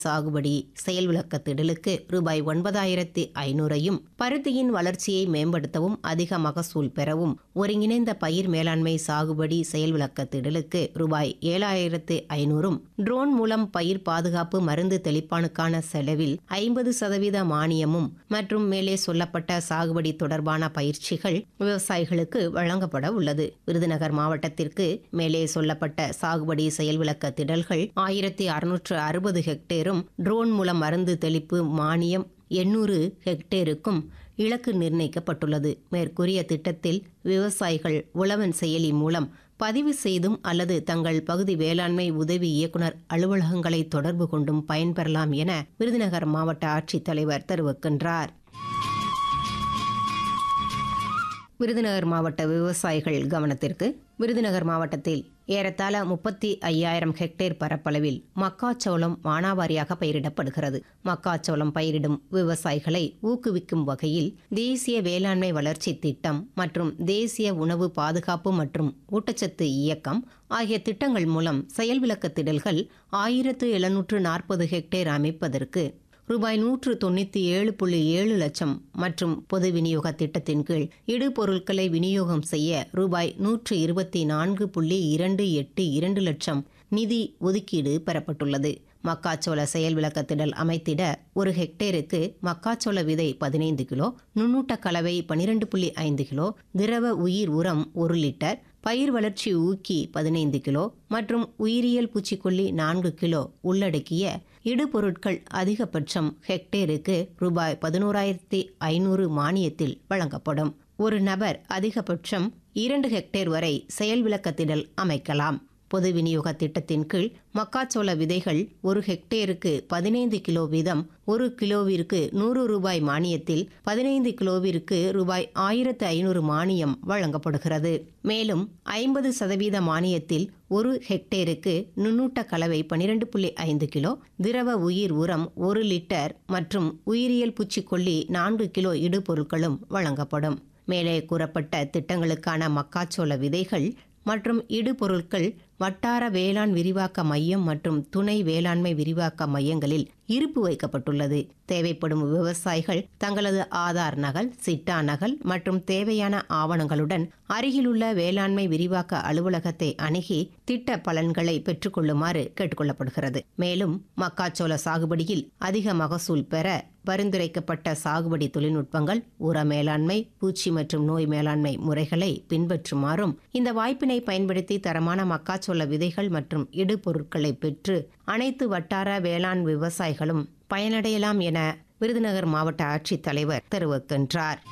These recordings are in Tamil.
சாகுபடி செயல் விளக்கத்திடலுக்கு ரூபாய் ஒன்பதாயிரத்தி ஐநூறையும் பருத்தியின் வளர்ச்சியை மேம்படுத்தவும் அதிக மகசூல் பெறவும் ஒருங்கிணைந்த பயிர் மேலாண்மை சாகுபடி செயல் விளக்கத்திடலுக்கு ரூபாய் ஏழாயிரத்து ஐநூறும் ட்ரோன் மூலம் பயிர் பாதுகாப்பு மருந்து தெளிப்பானுக்கான செலவில் ஐம்பது சதவீத மானியமும் மற்றும் மேலே சொல்லப்பட்ட சாகுபடி தொடர்பான பயிற்சிகள் விவசாயிகளுக்கு வழங்கப்பட உள்ளது விருதுநகர் மாவட்டத்திற்கு மேலே சொல்லப்பட்ட சாகுபடி செயல் விளக்க திடல்கள் ஆயிரத்தி அறுநூற்று அறுபது ஹெக்டேரும் ட்ரோன் மூலம் மருந்து தெளிப்பு மானியம் எண்ணூறு ஹெக்டேருக்கும் இலக்கு நிர்ணயிக்கப்பட்டுள்ளது மேற்கூறிய திட்டத்தில் விவசாயிகள் உழவன் செயலி மூலம் பதிவு செய்தும் அல்லது தங்கள் பகுதி வேளாண்மை உதவி இயக்குனர் அலுவலகங்களை தொடர்பு கொண்டும் பயன்பெறலாம் என விருதுநகர் மாவட்ட ஆட்சித்தலைவர் தெரிவிக்கின்றார் விருதுநகர் மாவட்ட விவசாயிகள் கவனத்திற்கு விருதுநகர் மாவட்டத்தில் ஏறத்தாழ முப்பத்தி ஐயாயிரம் ஹெக்டேர் பரப்பளவில் மக்காச்சோளம் மானாவாரியாக பயிரிடப்படுகிறது மக்காச்சோளம் பயிரிடும் விவசாயிகளை ஊக்குவிக்கும் வகையில் தேசிய வேளாண்மை வளர்ச்சி திட்டம் மற்றும் தேசிய உணவு பாதுகாப்பு மற்றும் ஊட்டச்சத்து இயக்கம் ஆகிய திட்டங்கள் மூலம் செயல் விளக்கத்திடல்கள் ஆயிரத்து எழுநூற்று நாற்பது ஹெக்டேர் அமைப்பதற்கு ரூபாய் நூற்று தொண்ணூற்றி ஏழு புள்ளி ஏழு லட்சம் மற்றும் பொது விநியோக திட்டத்தின் கீழ் இடு பொருட்களை விநியோகம் செய்ய ரூபாய் நூற்று இருபத்தி நான்கு புள்ளி இரண்டு எட்டு இரண்டு லட்சம் நிதி ஒதுக்கீடு பெறப்பட்டுள்ளது மக்காச்சோள செயல் விளக்கத்திடல் அமைத்திட ஒரு ஹெக்டேருக்கு மக்காச்சோள விதை பதினைந்து கிலோ நுண்ணூட்ட கலவை பனிரெண்டு புள்ளி ஐந்து கிலோ திரவ உயிர் உரம் ஒரு லிட்டர் பயிர் வளர்ச்சி ஊக்கி பதினைந்து கிலோ மற்றும் உயிரியல் பூச்சிக்கொல்லி நான்கு கிலோ உள்ளடக்கிய இடுபொருட்கள் அதிகபட்சம் ஹெக்டேருக்கு ரூபாய் பதினோராயிரத்தி ஐநூறு மானியத்தில் வழங்கப்படும் ஒரு நபர் அதிகபட்சம் இரண்டு ஹெக்டேர் வரை செயல் விளக்கத்திடல் அமைக்கலாம் பொது விநியோக திட்டத்தின் கீழ் மக்காச்சோள விதைகள் ஒரு ஹெக்டேருக்கு பதினைந்து கிலோ வீதம் ஒரு கிலோவிற்கு நூறு ரூபாய் மானியத்தில் பதினைந்து கிலோவிற்கு ரூபாய் ஆயிரத்து ஐநூறு மானியம் வழங்கப்படுகிறது மேலும் ஐம்பது சதவீத மானியத்தில் ஒரு ஹெக்டேருக்கு நுண்ணூட்ட கலவை பனிரெண்டு புள்ளி ஐந்து கிலோ திரவ உயிர் உரம் ஒரு லிட்டர் மற்றும் உயிரியல் பூச்சிக்கொல்லி நான்கு கிலோ இடுபொருட்களும் வழங்கப்படும் மேலே கூறப்பட்ட திட்டங்களுக்கான மக்காச்சோள விதைகள் மற்றும் இடுபொருட்கள் வட்டார வேளாண் விரிவாக்க மையம் மற்றும் துணை வேளாண்மை விரிவாக்க மையங்களில் இருப்பு வைக்கப்பட்டுள்ளது தேவைப்படும் விவசாயிகள் தங்களது ஆதார் நகல் சிட்டா நகல் மற்றும் தேவையான ஆவணங்களுடன் அருகிலுள்ள வேளாண்மை விரிவாக்க அலுவலகத்தை அணுகி திட்ட பலன்களை பெற்றுக்கொள்ளுமாறு கேட்டுக்கொள்ளப்படுகிறது மேலும் மக்காச்சோள சாகுபடியில் அதிக மகசூல் பெற பரிந்துரைக்கப்பட்ட சாகுபடி தொழில்நுட்பங்கள் உர மேலாண்மை பூச்சி மற்றும் நோய் மேலாண்மை முறைகளை பின்பற்றுமாறும் இந்த வாய்ப்பினை பயன்படுத்தி தரமான மக்காச்சோள விதைகள் மற்றும் இடுபொருட்களை பெற்று அனைத்து வட்டார வேளாண் விவசாயிகளும் பயனடையலாம் என விருதுநகர் மாவட்ட ஆட்சித்தலைவர் தெரிவிக்கின்றார்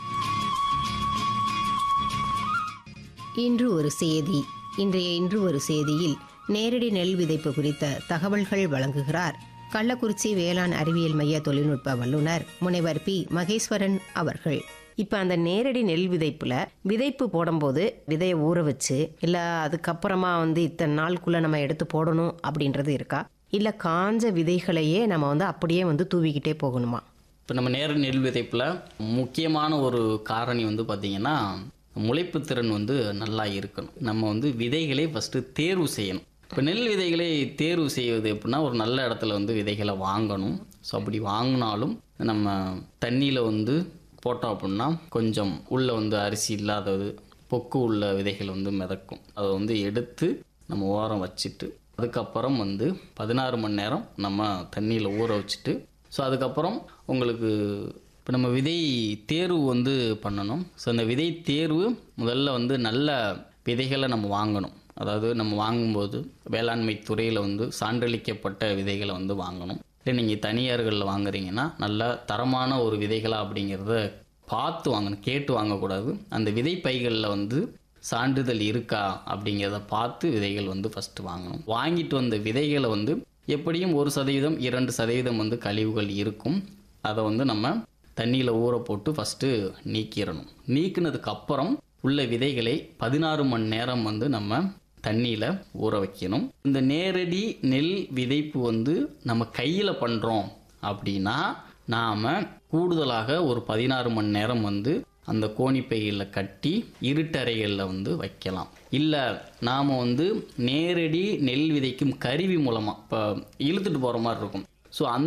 இன்று ஒரு செய்தி இன்றைய இன்று ஒரு செய்தியில் நேரடி நெல் விதைப்பு குறித்த தகவல்கள் வழங்குகிறார் கள்ளக்குறிச்சி வேளாண் அறிவியல் மைய தொழில்நுட்ப வல்லுநர் முனைவர் பி மகேஸ்வரன் அவர்கள் இப்போ அந்த நேரடி நெல் விதைப்புல விதைப்பு போடும்போது விதையை ஊற வச்சு இல்லை அதுக்கப்புறமா வந்து இத்தனை நாளுக்குள்ள நம்ம எடுத்து போடணும் அப்படின்றது இருக்கா இல்லை காஞ்ச விதைகளையே நம்ம வந்து அப்படியே வந்து தூவிக்கிட்டே போகணுமா இப்போ நம்ம நேர நெல் விதைப்பில் முக்கியமான ஒரு காரணி வந்து பார்த்திங்கன்னா முளைப்பு திறன் வந்து நல்லா இருக்கணும் நம்ம வந்து விதைகளை ஃபஸ்ட்டு தேர்வு செய்யணும் இப்போ நெல் விதைகளை தேர்வு செய்வது எப்படின்னா ஒரு நல்ல இடத்துல வந்து விதைகளை வாங்கணும் ஸோ அப்படி வாங்கினாலும் நம்ம தண்ணியில் வந்து போட்டோம் அப்படின்னா கொஞ்சம் உள்ளே வந்து அரிசி இல்லாதது பொக்கு உள்ள விதைகள் வந்து மிதக்கும் அதை வந்து எடுத்து நம்ம ஓரம் வச்சுட்டு அதுக்கப்புறம் வந்து பதினாறு மணி நேரம் நம்ம தண்ணியில் ஊற வச்சுட்டு ஸோ அதுக்கப்புறம் உங்களுக்கு இப்போ நம்ம விதை தேர்வு வந்து பண்ணணும் ஸோ அந்த விதை தேர்வு முதல்ல வந்து நல்ல விதைகளை நம்ம வாங்கணும் அதாவது நம்ம வாங்கும்போது வேளாண்மை துறையில் வந்து சான்றளிக்கப்பட்ட விதைகளை வந்து வாங்கணும் இல்லை நீங்கள் தனியார்களில் வாங்குறீங்கன்னா நல்ல தரமான ஒரு விதைகளா அப்படிங்கிறத பார்த்து வாங்கணும் கேட்டு வாங்கக்கூடாது அந்த விதை பைகளில் வந்து சான்றிதழ் இருக்கா அப்படிங்கிறத பார்த்து விதைகள் வந்து ஃபஸ்ட்டு வாங்கணும் வாங்கிட்டு வந்த விதைகளை வந்து எப்படியும் ஒரு சதவீதம் இரண்டு சதவீதம் வந்து கழிவுகள் இருக்கும் அதை வந்து நம்ம தண்ணியில் ஊற போட்டு ஃபஸ்ட்டு நீக்கிடணும் நீக்கினதுக்கு அப்புறம் உள்ள விதைகளை பதினாறு மணி நேரம் வந்து நம்ம தண்ணியில் ஊற வைக்கணும் இந்த நேரடி நெல் விதைப்பு வந்து நம்ம கையில் பண்ணுறோம் அப்படின்னா நாம் கூடுதலாக ஒரு பதினாறு மணி நேரம் வந்து அந்த கோணிப்பைகளில் கட்டி இருட்டறைகளில் வந்து வைக்கலாம் இல்லை நாம் வந்து நேரடி நெல் விதைக்கும் கருவி மூலமாக இப்போ இழுத்துட்டு போகிற மாதிரி இருக்கும் ஸோ அந்த